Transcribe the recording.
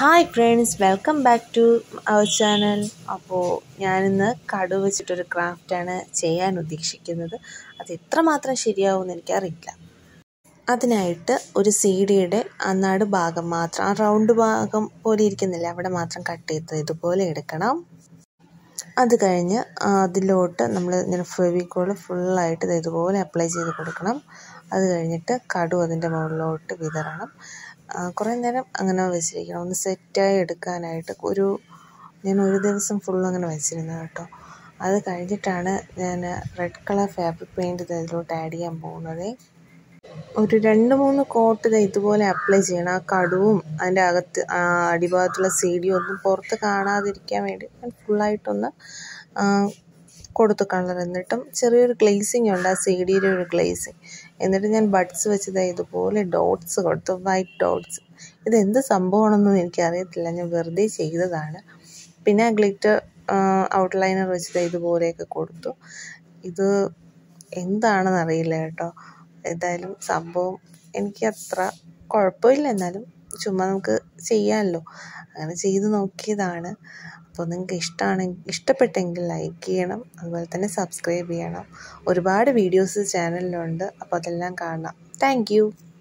hi friends welcome back to our channel അപ്പോൾ ഞാനിന്ന് കടു വെച്ചിട്ടൊരു ക്രാഫ്റ്റാണ് ചെയ്യാൻ ഉദ്ദേശിക്കുന്നത് അത് എത്രമാത്രം ശരിയാവുമെന്ന് എനിക്കറിയില്ല അതിനായിട്ട് ഒരു സി ഡിയുടെ നട് ഭാഗം മാത്രം ആ റൗണ്ട് ഭാഗം പോലെ ഇരിക്കുന്നില്ല അവിടെ മാത്രം കട്ട് ചെയ്ത് ഇതുപോലെ എടുക്കണം അത് കഴിഞ്ഞ് അതിലോട്ട് നമ്മൾ ഇങ്ങനെ ഫെവിക്കോൾ ഫുള്ളായിട്ട് ഇത് ഇതുപോലെ അപ്ലൈ ചെയ്ത് കൊടുക്കണം അത് കഴിഞ്ഞിട്ട് കടു അതിൻ്റെ മുകളിലോട്ട് വിതറണം കുറേ നേരം അങ്ങനെ വെച്ചിരിക്കണം ഒന്ന് സെറ്റായി എടുക്കാനായിട്ട് ഒരു ഞാൻ ഒരു ദിവസം ഫുൾ അങ്ങനെ വെച്ചിരുന്നു കേട്ടോ അത് കഴിഞ്ഞിട്ടാണ് ഞാൻ റെഡ് കളർ ഫാബ്രിക് പെയിൻറ്റ് ഇതിലോട്ട് ആഡ് ചെയ്യാൻ പോകുന്നത് ഒരു രണ്ട് മൂന്ന് കോട്ട് ഇത് ഇതുപോലെ അപ്ലൈ ചെയ്യണം ആ കടുവും അതിൻ്റെ അകത്ത് അടിഭാഗത്തുള്ള സീഡിയും ഒന്നും പുറത്ത് കാണാതിരിക്കാൻ വേണ്ടി ഞാൻ ഫുള്ളായിട്ടൊന്ന് കൊടുത്തു കളർ എന്നിട്ടും ചെറിയൊരു ഗ്ലേസിങ് ഉണ്ട് ആ സീഡിയുടെ ഒരു ഗ്ലേസിങ് എന്നിട്ട് ഞാൻ ബഡ്സ് വെച്ചത് ഇതുപോലെ ഡോട്ട്സ് കൊടുത്തു വൈറ്റ് ഡോട്ട്സ് ഇത് എന്ത് സംഭവമാണെന്നൊന്നും എനിക്കറിയത്തില്ല ഞാൻ വെറുതെ ചെയ്തതാണ് പിന്നെ ഗ്ലിറ്റർ ഔട്ട്ലൈനർ വെച്ചത് ഇതുപോലെയൊക്കെ കൊടുത്തു ഇത് എന്താണെന്ന് അറിയില്ല കേട്ടോ ഏതായാലും സംഭവം എനിക്ക് അത്ര കുഴപ്പമില്ല എന്നാലും ചുമ്മാ നമുക്ക് ചെയ്യാമല്ലോ അങ്ങനെ ചെയ്ത് നോക്കിയതാണ് അപ്പോൾ നിങ്ങൾക്ക് ഇഷ്ടമാണെങ്കിൽ ഇഷ്ടപ്പെട്ടെങ്കിൽ ലൈക്ക് ചെയ്യണം അതുപോലെ തന്നെ സബ്സ്ക്രൈബ് ചെയ്യണം ഒരുപാട് വീഡിയോസ് ചാനലിലുണ്ട് അപ്പോൾ അതെല്ലാം കാണാം താങ്ക്